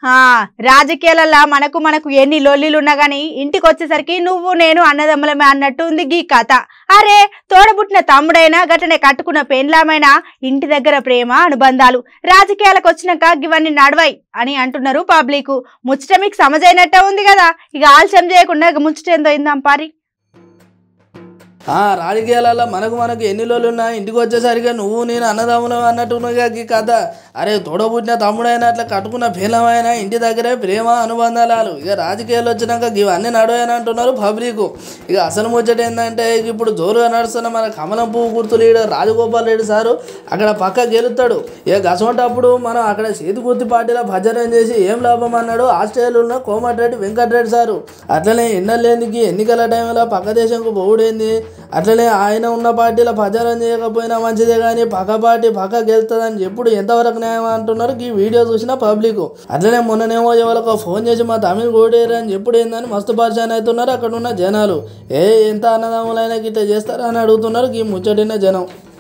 ఆ రాజకీయాలల్లో మనకు మనకు ఎన్ని లొల్లిలున్నా గాని ఇంటికి వచ్చేసరికి నువ్వు నేను అన్నదమ్ములమే అన్నట్టు ఉంది గీ కథ అరే తోడబుట్టిన తమ్ముడైనా గటనే కట్టుకున్న పెండ్లామైనా ఇంటి దగ్గర ప్రేమ అనుబంధాలు రాజకీయాలకు వచ్చినాక ఇవన్నీ నడవై అని అంటున్నారు పబ్లిక్ ముచ్చట మీకు సమజైనట్టే ఉంది కదా ఇక ఆలస్యం చేయకుండా ఇక ముచ్చట ఏందో ఇందాం పారి ఆ రాజకీయాలలో మనకు మనకు ఎన్ని రోజులు ఉన్నా ఇంటికి వచ్చేసరికి నువ్వు నేను అన్నదమ్ములు అన్నట్టు ఉన్నగా ఈ కథ అరే తోడబుట్టిన తమ్ముడైనా అట్లా కట్టుకున్న ఫీలమైనా ఇంటి దగ్గరే ప్రేమ అనుబంధాలు ఇక రాజకీయాలు వచ్చినాక ఇవన్నీ నడవని అంటున్నారు పబ్లిక్ ఇక అసలు ముచ్చట ఏంటంటే ఇక ఇప్పుడు జోరుగా నడుస్తున్న మన కమలం పువ్వు గుర్తు లీడర్ రాజగోపాల్ రెడ్డి సారు అక్కడ పక్క గెలుస్తాడు ఇక గసమంటప్పుడు మనం అక్కడ చేతి గుర్తి పార్టీలో భజన చేసి ఏం లాభం అన్నాడు ఆస్ట్రేలియాలో ఉన్న కోమటిరెడ్డి వెంకటరెడ్డి సారు అట్లనే ఎన్నెల్లేందుకు ఎన్నికల టైంలో పక్క దేశంకు పోవుడేంది అట్లనే ఆయన ఉన్న పార్టీలో ప్రచారం చేయకపోయినా మంచిదే కానీ పక్క పార్టీ పక్క గెలుతుందని చెప్పుడు ఎంతవరకు న్యాయం అంటున్నారు ఈ వీడియో చూసిన పబ్లిక్ అట్లనే మొన్ననేమో ఎవరికో ఫోన్ చేసి మా తమిళ కోడేరు అని చెప్పుడు ఏందని మస్తు పరిచయం అవుతున్నారు అక్కడ ఉన్న జనాలు ఏ ఎంత అన్నదమ్ములైనా గిట్ట చేస్తారా అని అడుగుతున్నారు ఈ ముచ్చటిన జనం